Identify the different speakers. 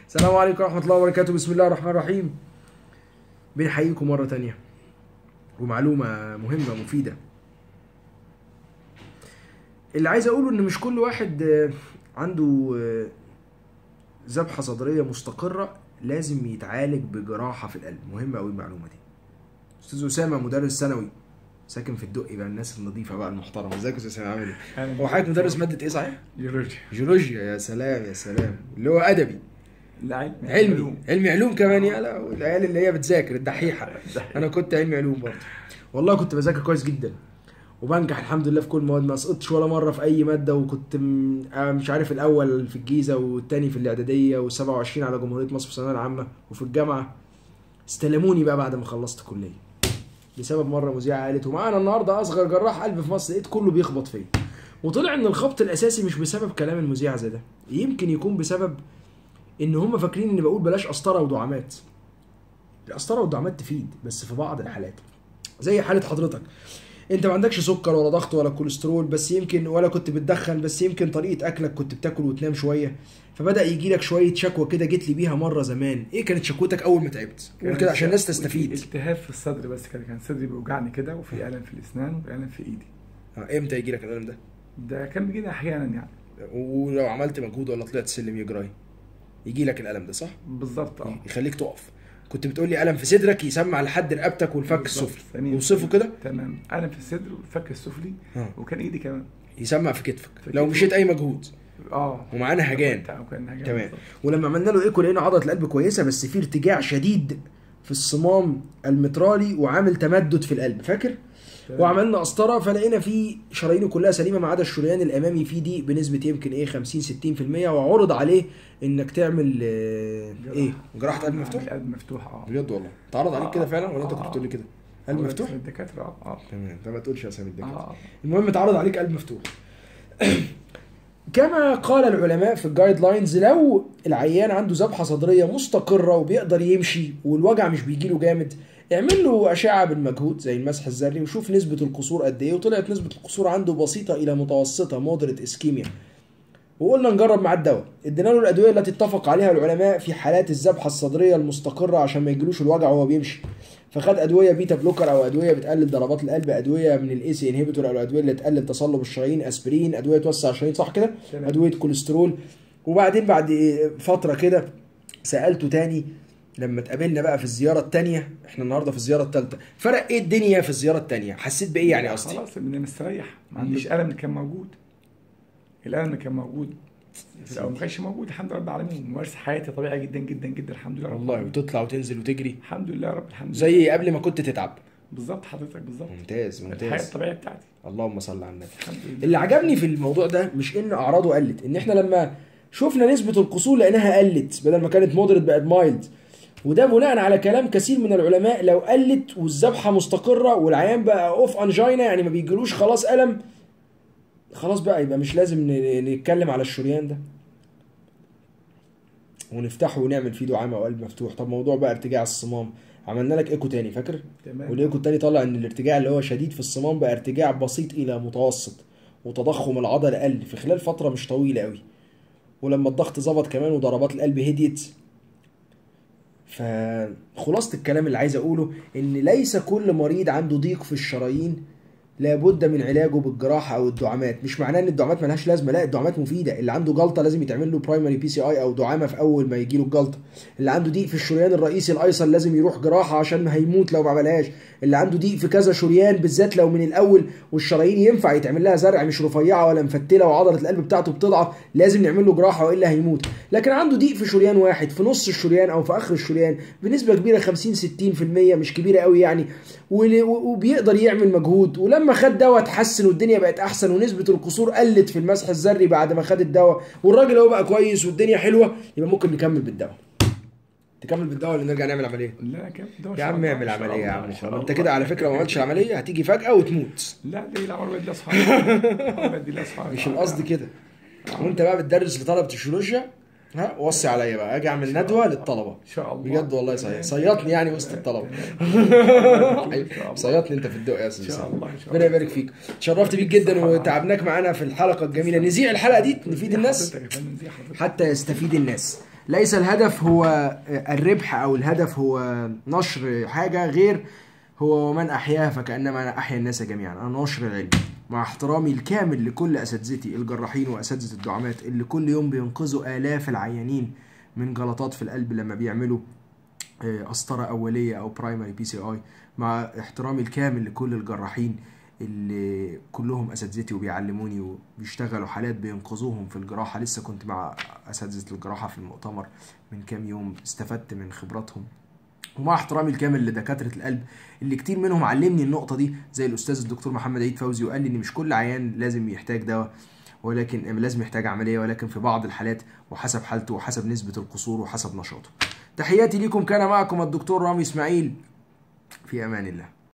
Speaker 1: السلام عليكم ورحمة الله وبركاته بسم الله الرحمن الرحيم بنحييكم مرة تانية ومعلومة مهمة مفيدة اللي عايز أقوله إن مش كل واحد آه، عنده آه، ذبحة صدرية مستقرة لازم يتعالج بجراحة في القلب مهمة أوي المعلومة دي أستاذ أسامة مدرس ثانوي ساكن في الدقي بقى الناس النظيفة بقى المحترمة ازيك يا أستاذ أسامة عامل إيه؟ هو حضرتك مدرس مادة إيه صحيح؟
Speaker 2: جيولوجيا
Speaker 1: جيولوجيا يا سلام يا سلام اللي هو أدبي
Speaker 2: لا علم
Speaker 1: علمي علمي علوم كمان يا لا والعيال اللي هي بتذاكر الدحيحه انا كنت علمي علوم برضه والله كنت بذاكر كويس جدا وبنجح الحمد لله في كل المواد ما سقطتش ولا مره في اي ماده وكنت م- آه مش عارف الاول في الجيزه والتاني في الاعداديه و27 على جمهوريه مصر في الثانويه العامه وفي الجامعه استلموني بقى بعد ما خلصت كليه بسبب مره مذيعه قالت ومعانا النهارده اصغر جراح قلب في مصر لقيت كله بيخبط فيا وطلع ان الخبط الاساسي مش بسبب كلام المذيعه زي ده يمكن يكون بسبب ان هم فاكرين اني بقول بلاش قسطره ودعامات القسطره والدعامات تفيد بس في بعض الحالات زي حاله حضرتك انت ما عندكش سكر ولا ضغط ولا كوليسترول بس يمكن ولا كنت بتدخن بس يمكن طريقه اكلك كنت بتاكل وتنام شويه فبدا يجي لك شويه شكوى كده جيت لي بيها مره زمان ايه كانت شكوتك اول ما تعبت قول كده عشان الناس تستفيد
Speaker 2: التهاب في الصدر بس كده كان صدري بيوجعني كده وفي الم في الاسنان والم في ايدي
Speaker 1: اه، امتى يجي لك الالم ده
Speaker 2: ده كان بيجيني احيانا يعني
Speaker 1: ولو عملت مجهود ولا طلعت سلم يجري يجي لك الالم ده صح
Speaker 2: بالظبط اه
Speaker 1: يخليك تقف كنت بتقول لي الم في صدرك يسمع لحد رقبتك والفك
Speaker 2: بالظبط.
Speaker 1: السفلي
Speaker 2: ثانية.
Speaker 1: اوصفه كده
Speaker 2: تمام الم في الصدر والفك السفلي
Speaker 1: اه.
Speaker 2: وكان ايدي كمان
Speaker 1: يسمع في كتفك
Speaker 2: في
Speaker 1: لو
Speaker 2: كتفي.
Speaker 1: مشيت اي مجهود
Speaker 2: اه
Speaker 1: ومعانا هجان
Speaker 2: وكان هجان
Speaker 1: تمام
Speaker 2: بالظبط.
Speaker 1: ولما عملنا له ايكو لقينا عضله القلب كويسه بس في ارتجاع شديد في الصمام المترالي وعامل تمدد في القلب فاكر
Speaker 2: تمام.
Speaker 1: وعملنا قسطره فلقينا في شرايينه كلها سليمه ما عدا الشريان الامامي فيه ضيق بنسبه يمكن ايه 50 60% وعرض عليه انك تعمل آه، ايه جراحه قلب مفتوح
Speaker 2: القلب مفتوح اه
Speaker 1: بجد والله اتعرض عليك كده فعلا ولا انت كنت بتقول لي كده قلب مفتوح
Speaker 2: اسم الدكاتره اه اه
Speaker 1: تمام انت ما تقولش اسامي الدكاتره
Speaker 2: اه
Speaker 1: المهم اتعرض عليك قلب مفتوح كما قال العلماء في الجايد لاينز لو العيان عنده ذبحه صدريه مستقره وبيقدر يمشي والوجع مش بيجيله جامد اعمل له اشعه بالمجهود زي المسح الذري وشوف نسبه القصور قد ايه وطلعت نسبه القصور عنده بسيطه الى متوسطه مودريت اسكيميا وقلنا نجرب معاه الدواء ادينا له الادويه التي اتفق عليها العلماء في حالات الذبحه الصدريه المستقره عشان ما يجيلوش الوجع وهو بيمشي فخد ادويه بيتا بلوكر او ادويه بتقلل ضربات القلب ادويه من الاي سي انهبيتور او الادويه اللي تقلل تصلب الشرايين اسبرين ادويه توسع الشرايين صح كده
Speaker 2: تمام.
Speaker 1: ادويه كوليسترول وبعدين بعد فتره كده سالته تاني لما اتقابلنا بقى في الزياره التانية احنا النهارده في الزياره الثالثه فرق ايه الدنيا في الزياره التانية حسيت بايه يعني قصدي
Speaker 2: خلاص انا مستريح ما عنديش الم اللي كان موجود الالم اللي كان موجود في الاول ما كانش موجود الحمد لله رب العالمين ممارسه حياتي طبيعي جدا جدا جدا الحمد لله رب
Speaker 1: والله
Speaker 2: العالمين.
Speaker 1: وتطلع وتنزل وتجري
Speaker 2: الحمد لله رب الحمد لله
Speaker 1: زي قبل ما كنت تتعب
Speaker 2: بالظبط حضرتك بالظبط
Speaker 1: ممتاز
Speaker 2: الحياه
Speaker 1: ممتاز
Speaker 2: الطبيعيه بتاعتي
Speaker 1: اللهم صل على النبي
Speaker 2: الحمد لله
Speaker 1: اللي عجبني في الموضوع ده مش ان اعراضه قلت ان احنا لما شفنا نسبه القصور لقيناها قلت بدل ما كانت مودريت بقت مايلد وده بناء على كلام كثير من العلماء لو قلت والذبحه مستقره والعيان بقى اوف انجينا يعني ما بيجيلوش خلاص الم خلاص بقى يبقى مش لازم ن- نتكلم على الشريان ده ونفتحه ونعمل فيه دعامه وقلب مفتوح طب موضوع بقى ارتجاع الصمام عملنا لك ايكو تاني فاكر
Speaker 2: تمام
Speaker 1: والايكو التاني طلع ان الارتجاع اللي هو شديد في الصمام بقى ارتجاع بسيط الى متوسط وتضخم العضله قل في خلال فتره مش طويله قوي ولما الضغط ظبط كمان وضربات القلب هديت فخلاصه الكلام اللي عايز اقوله ان ليس كل مريض عنده ضيق في الشرايين لابد من علاجه بالجراحه او الدعامات مش معناه ان الدعامات ملهاش لازمه لا الدعامات مفيده اللي عنده جلطه لازم يتعمل له برايمري بي سي اي او دعامه في اول ما يجي له الجلطه اللي عنده ضيق في الشريان الرئيسي الايسر لازم يروح جراحه عشان هيموت لو ما عملهاش اللي عنده ضيق في كذا شريان بالذات لو من الاول والشرايين ينفع يتعمل لها زرع مش رفيعه ولا مفتله وعضله القلب بتاعته بتضعف لازم نعمل له جراحه والا هيموت لكن عنده ضيق في شريان واحد في نص الشريان او في اخر الشريان بنسبه كبيره 50 60% مش كبيره قوي يعني ول- وبيقدر يعمل مجهود ولما خد دواء اتحسن والدنيا بقت احسن ونسبه القصور قلت في المسح الذري بعد ما خد الدواء والراجل هو بقى كويس والدنيا حلوه يبقى ممكن نكمل بالدواء تكمل بالدواء ولا نرجع نعمل عمليه
Speaker 2: لا كده ده إن
Speaker 1: يا
Speaker 2: شاء
Speaker 1: عم
Speaker 2: الله،
Speaker 1: اعمل
Speaker 2: إن شاء
Speaker 1: عمليه يا
Speaker 2: الله،
Speaker 1: عم
Speaker 2: إن شاء
Speaker 1: انت
Speaker 2: الله.
Speaker 1: كده على فكره ما عملتش العمليه هتيجي فجاه وتموت
Speaker 2: لا دي العمر بدي اصحابي بدي لاصحابي
Speaker 1: مش القصد كده وانت بقى بتدرس لطلبه الجيولوجيا ها وصي عليا بقى اجي اعمل ندوه للطلبه
Speaker 2: ان شاء الله
Speaker 1: بجد والله صحيح صيطني يعني وسط الطلبه
Speaker 2: إن شاء الله.
Speaker 1: صيطني انت في الدق يا
Speaker 2: ان
Speaker 1: استاذ
Speaker 2: شاء
Speaker 1: سامي.
Speaker 2: الله ان شاء
Speaker 1: ربنا
Speaker 2: الله
Speaker 1: يبارك فيك اتشرفت بيك جدا وتعبناك معانا في الحلقه الجميله نذيع الحلقه دي نفيد الناس
Speaker 2: حضرتك يا فندم، دي حضرتك
Speaker 1: حتى يستفيد الناس ليس الهدف هو الربح او الهدف هو نشر حاجه غير هو ومن احياها فكانما انا احيا الناس جميعا انا نشر العلم مع احترامي الكامل لكل اساتذتي الجراحين واساتذه الدعامات اللي كل يوم بينقذوا الاف العيانين من جلطات في القلب لما بيعملوا آه، قسطره اوليه او برايمري بي سي اي مع احترامي الكامل لكل الجراحين اللي كلهم اساتذتي وبيعلموني وبيشتغلوا حالات بينقذوهم في الجراحه لسه كنت مع اساتذه الجراحه في المؤتمر من كام يوم استفدت من خبراتهم ومع احترامي الكامل لدكاتره القلب اللي كتير منهم علمني النقطه دي زي الاستاذ الدكتور محمد عيد فوزي وقال لي ان مش كل عيان لازم يحتاج دواء ولكن لازم يحتاج عمليه ولكن في بعض الحالات وحسب حالته وحسب نسبه القصور وحسب نشاطه تحياتي ليكم كان معكم الدكتور رامي اسماعيل في امان الله